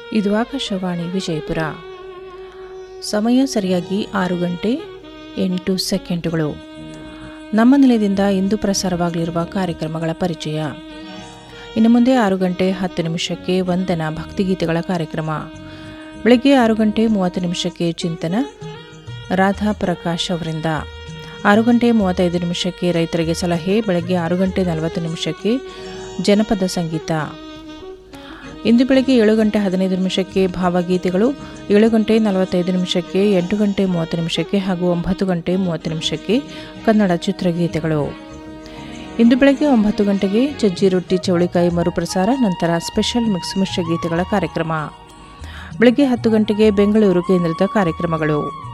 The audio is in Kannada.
ಇದು ಆಕಾಶವಾಣಿ ವಿಜಯಪುರ ಸಮಯ ಸರಿಯಾಗಿ ಆರು ಗಂಟೆ ಎಂಟು ಸೆಕೆಂಡುಗಳು ನಮ್ಮ ನಿಲಯದಿಂದ ಇಂದು ಪ್ರಸಾರವಾಗಲಿರುವ ಕಾರ್ಯಕ್ರಮಗಳ ಪರಿಚಯ ಇನ್ನು ಮುಂದೆ ಆರು ಗಂಟೆ ಹತ್ತು ನಿಮಿಷಕ್ಕೆ ವಂದನ ಭಕ್ತಿಗೀತೆಗಳ ಕಾರ್ಯಕ್ರಮ ಬೆಳಗ್ಗೆ ಆರು ಗಂಟೆ ಮೂವತ್ತು ನಿಮಿಷಕ್ಕೆ ಚಿಂತನ ರಾಧಾ ಪ್ರಕಾಶ್ ಅವರಿಂದ ಆರು ಗಂಟೆ ಮೂವತ್ತೈದು ನಿಮಿಷಕ್ಕೆ ರೈತರಿಗೆ ಸಲಹೆ ಬೆಳಗ್ಗೆ ಆರು ಗಂಟೆ ನಲವತ್ತು ನಿಮಿಷಕ್ಕೆ ಜನಪದ ಸಂಗೀತ ಇಂದು ಬೆಳಗ್ಗೆ ಏಳು ಗಂಟೆ ಹದಿನೈದು ನಿಮಿಷಕ್ಕೆ ಭಾವಗೀತೆಗಳು ಏಳು ಗಂಟೆ ನಲವತ್ತೈದು ನಿಮಿಷಕ್ಕೆ ಎಂಟು ಗಂಟೆ ಮೂವತ್ತು ನಿಮಿಷಕ್ಕೆ ಹಾಗೂ ಒಂಬತ್ತು ಗಂಟೆ ಮೂವತ್ತು ನಿಮಿಷಕ್ಕೆ ಕನ್ನಡ ಚಿತ್ರಗೀತೆಗಳು ಇಂದು ಬೆಳಗ್ಗೆ ಒಂಬತ್ತು ಗಂಟೆಗೆ ಚಜ್ಜಿ ರೊಟ್ಟಿ ಚೌಳಿಕಾಯಿ ಮರುಪ್ರಸಾರ ನಂತರ ಸ್ಪೆಷಲ್ ಮಿಕ್ಸ್ ಮಿಶ್ರ ಗೀತೆಗಳ ಕಾರ್ಯಕ್ರಮ ಬೆಳಗ್ಗೆ ಹತ್ತು ಗಂಟೆಗೆ ಬೆಂಗಳೂರು ಕೇಂದ್ರದ ಕಾರ್ಯಕ್ರಮಗಳು